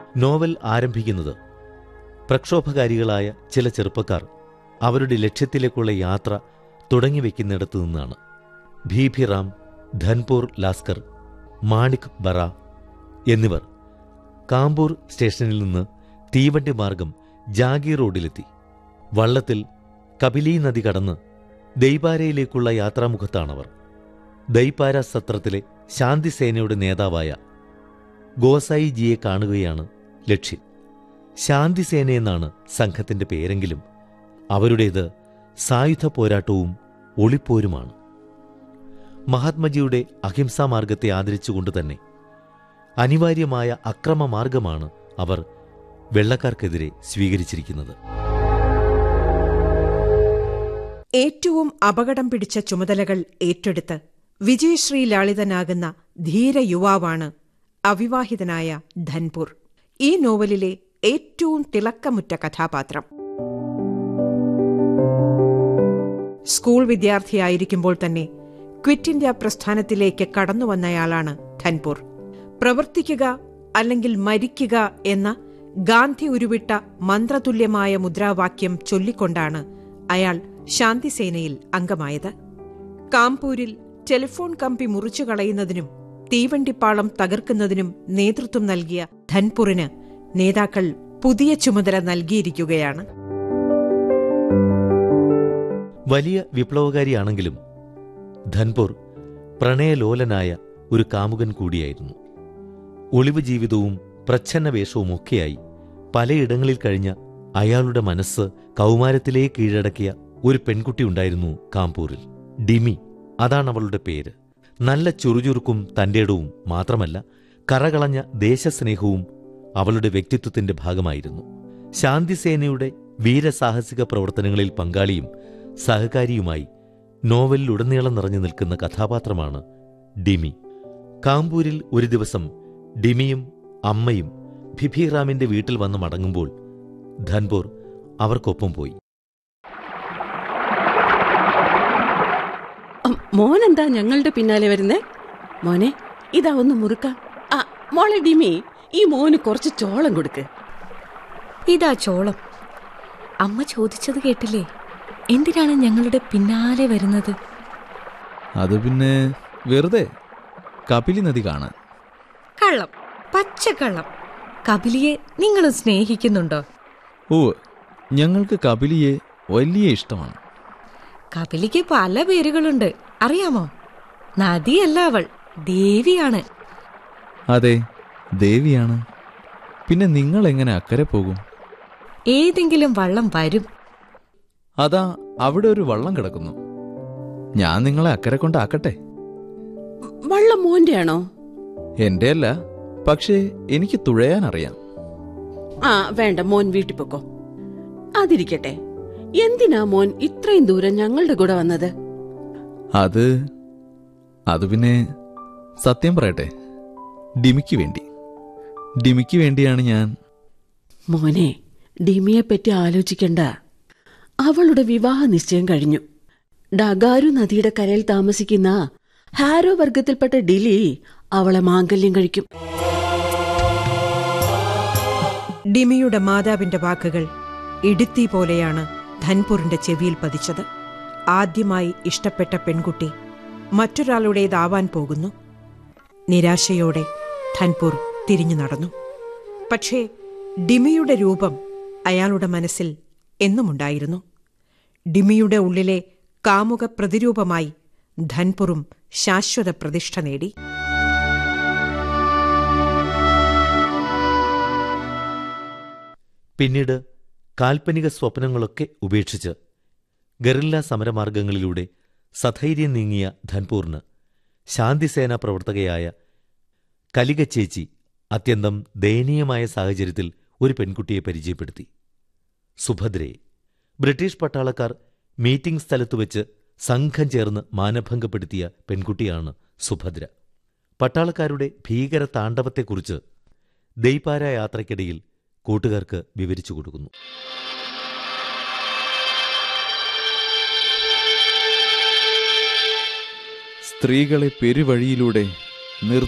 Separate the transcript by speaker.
Speaker 1: novel ആരംഭിക്കുന്നത് പ്രക്ഷോഭകാരികളായ ചില ചെറുപ്പക്കാർ അവരുടെ ലക്ഷ്യത്തിലേക്കുള്ള യാത്ര തുടങ്ങിവെക്കുന്നിടത്തു നിന്നാണ് ഭീഭിറാം ധൻപൂർ ലാസ്കർ മാണിക് ബറ എന്നിവർ കാമ്പൂർ സ്റ്റേഷനിൽ നിന്ന് തീവണ്ടി മാർഗം ജാഗീർ റോഡിലെത്തി വള്ളത്തിൽ കപിലി നദി കടന്ന് ദൈപാരയിലേക്കുള്ള യാത്രാമുഖത്താണവർ ദൈപാര സത്രത്തിലെ ശാന്തിസേനയുടെ നേതാവായ ഗോസായിജിയെ കാണുകയാണ് ലക്ഷ്യം ശാന്തിസേനയെന്നാണ് സംഘത്തിന്റെ പേരെങ്കിലും അവരുടേത് സായുധ പോരാട്ടവും ഒളിപ്പോരുമാണ് മഹാത്മജിയുടെ അഹിംസാ മാർഗത്തെ ആദരിച്ചുകൊണ്ട് തന്നെ അനിവാര്യമായ അക്രമ മാർഗമാണ് അവർ വെള്ളക്കാർക്കെതിരെ സ്വീകരിച്ചിരിക്കുന്നത്
Speaker 2: ഏറ്റവും അപകടം പിടിച്ച ചുമതലകൾ ഏറ്റെടുത്ത് വിജയശ്രീ ലാളിതനാകുന്ന ധീര യുവാവാണ് അവിവാഹിതനായ ധൻപൂർ ഈ നോവലിലെ ഏറ്റവും തിളക്കമുറ്റ കഥാപാത്രം സ്കൂൾ വിദ്യാർത്ഥിയായിരിക്കുമ്പോൾ തന്നെ ക്വിറ്റ് ഇന്ത്യ പ്രസ്ഥാനത്തിലേക്ക് കടന്നുവന്നയാളാണ് ധൻപൂർ പ്രവർത്തിക്കുക അല്ലെങ്കിൽ മരിക്കുക എന്ന ഗാന്ധി ഉരുവിട്ട മന്ത്രതുല്യമായ മുദ്രാവാക്യം ചൊല്ലിക്കൊണ്ടാണ് അയാൾ ശാന്തിസേനയിൽ അംഗമായത് കാംപൂരിൽ ടെലിഫോൺ കമ്പി മുറിച്ചു കളയുന്നതിനും തീവണ്ടിപ്പാളം തകർക്കുന്നതിനും നേതൃത്വം നൽകിയ ധൻപൂറിന് നേതാക്കൾ പുതിയ ചുമതല നൽകിയിരിക്കുകയാണ്
Speaker 1: വലിയ വിപ്ലവകാരിയാണെങ്കിലും ധൻപൂർ പ്രണയലോലനായ ഒരു കാമുകൻ കൂടിയായിരുന്നു ഒളിവ് ജീവിതവും പ്രച്ഛന്ന വേഷവുമൊക്കെയായി പലയിടങ്ങളിൽ കഴിഞ്ഞ അയാളുടെ മനസ്സ് കൗമാരത്തിലേ കീഴടക്കിയ ഒരു പെൺകുട്ടി ഉണ്ടായിരുന്നു കാംപൂരിൽ ഡിമി അതാണ് അവളുടെ പേര് നല്ല ചുറുചുറുക്കും തന്റേടവും മാത്രമല്ല കറകളഞ്ഞ ദേശസ്നേഹവും അവളുടെ വ്യക്തിത്വത്തിന്റെ ഭാഗമായിരുന്നു ശാന്തിസേനയുടെ വീരസാഹസിക പ്രവർത്തനങ്ങളിൽ പങ്കാളിയും സഹകാരിയുമായി നോവലിലുടനീളം നിറഞ്ഞു നിൽക്കുന്ന കഥാപാത്രമാണ് ഡിമി കാംപൂരിൽ ഒരു ദിവസം ഡിമിയും അമ്മയും ഭിഭിറാമിന്റെ വീട്ടിൽ വന്ന് മടങ്ങുമ്പോൾ ധൻപൂർ അവർക്കൊപ്പം പോയി
Speaker 3: അം, മോനെന്താ ഞങ്ങളുടെ പിന്നാലെ വരുന്നേ മോനെ ഇതാ ഒന്ന് മുറുക്ക ആ മോളെ ഡിമി ഈ മോന് കുറച്ച് ചോളം കൊടുക്ക്
Speaker 4: ഇതാ ചോളം അമ്മ ചോദിച്ചത് കേട്ടില്ലേ എന്തിനാണ് ഞങ്ങളുടെ പിന്നാലെ വരുന്നത്
Speaker 5: അത് പിന്നെ വെറുതെ കപിലി നദി കാണാൻ
Speaker 4: കള്ളം പച്ചക്കള്ളം കപിലിയെ നിങ്ങളും സ്നേഹിക്കുന്നുണ്ടോ
Speaker 5: ഓ ഞങ്ങൾക്ക് കപിലിയെ വലിയ ഇഷ്ടമാണ്
Speaker 4: കപിലിക്ക് പല പേരുകളുണ്ട് അറിയാമോ നദിയല്ല അവൾ ദേവിയാണ്
Speaker 5: അതെ ദേവിയാണ് പിന്നെ നിങ്ങൾ എങ്ങനെ അക്കരെ പോകും
Speaker 4: ഏതെങ്കിലും വള്ളം വരും
Speaker 5: അതാ അവിടെ ഒരു വള്ളം കിടക്കുന്നു ഞാൻ നിങ്ങളെ അക്കരെ കൊണ്ടാക്കട്ടെ
Speaker 3: വള്ളം മോന്റെ ആണോ
Speaker 5: എന്റെ അല്ല പക്ഷേ എനിക്ക് തുഴയാൻ അറിയാം
Speaker 3: ആ വേണ്ട മോൻ വീട്ടിൽ പൊക്കോ അതിരിക്കട്ടെ എന്തിനാ മോൻ ഇത്രയും ദൂരം ഞങ്ങളുടെ കൂടെ വന്നത്
Speaker 5: അത് അത് പിന്നെ സത്യം പറയട്ടെ ഡിമിക്ക് വേണ്ടി ഡിമിക്ക് വേണ്ടിയാണ് ഞാൻ
Speaker 3: മോനെ ഡിമിയെ പറ്റി ആലോചിക്കണ്ട അവളുടെ വിവാഹ നിശ്ചയം കഴിഞ്ഞു ഡഗാരു നദിയുടെ കരയിൽ താമസിക്കുന്ന ഹാരോ വർഗത്തിൽപ്പെട്ട ഡിലി അവളെ മാംഗല്യം കഴിക്കും
Speaker 2: ഡിമിയുടെ മാതാവിന്റെ വാക്കുകൾ ഇടുത്തി പോലെയാണ് ധൻപൂറിന്റെ ചെവിയിൽ പതിച്ചത് ആദ്യമായി ഇഷ്ടപ്പെട്ട പെൺകുട്ടി മറ്റൊരാളുടേതാവാൻ പോകുന്നു നിരാശയോടെ ധൻപൂർ തിരിഞ്ഞു നടന്നു പക്ഷേ ഡിമിയുടെ രൂപം അയാളുടെ മനസ്സിൽ എന്നുമുണ്ടായിരുന്നു ഡിമിയുടെ ഉള്ളിലെ കാമുക പ്രതിരൂപമായി ധൻപുറും ശാശ്വത പ്രതിഷ്ഠ നേടി
Speaker 1: പിന്നീട് കാൽപ്പനിക സ്വപ്നങ്ങളൊക്കെ ഉപേക്ഷിച്ച് ഗറില്ല സമരമാർഗങ്ങളിലൂടെ സധൈര്യം നീങ്ങിയ ധൻപൂറിന് ശാന്തിസേന പ്രവർത്തകയായ കലിക ചേച്ചി അത്യന്തം ദയനീയമായ സാഹചര്യത്തിൽ ഒരു പെൺകുട്ടിയെ പരിചയപ്പെടുത്തി സുഭദ്രയെ ബ്രിട്ടീഷ് പട്ടാളക്കാർ മീറ്റിംഗ് സ്ഥലത്ത് വെച്ച് സംഘം ചേർന്ന് മാനഭംഗപ്പെടുത്തിയ പെൺകുട്ടിയാണ് സുഭദ്ര പട്ടാളക്കാരുടെ ഭീകര താണ്ഡവത്തെക്കുറിച്ച് ദൈപാര യാത്രയ്ക്കിടയിൽ കൂട്ടുകാർക്ക് വിവരിച്ചു കൊടുക്കുന്നു
Speaker 5: സ്ത്രീകളെ പെരുവഴിയിലൂടെ നിർ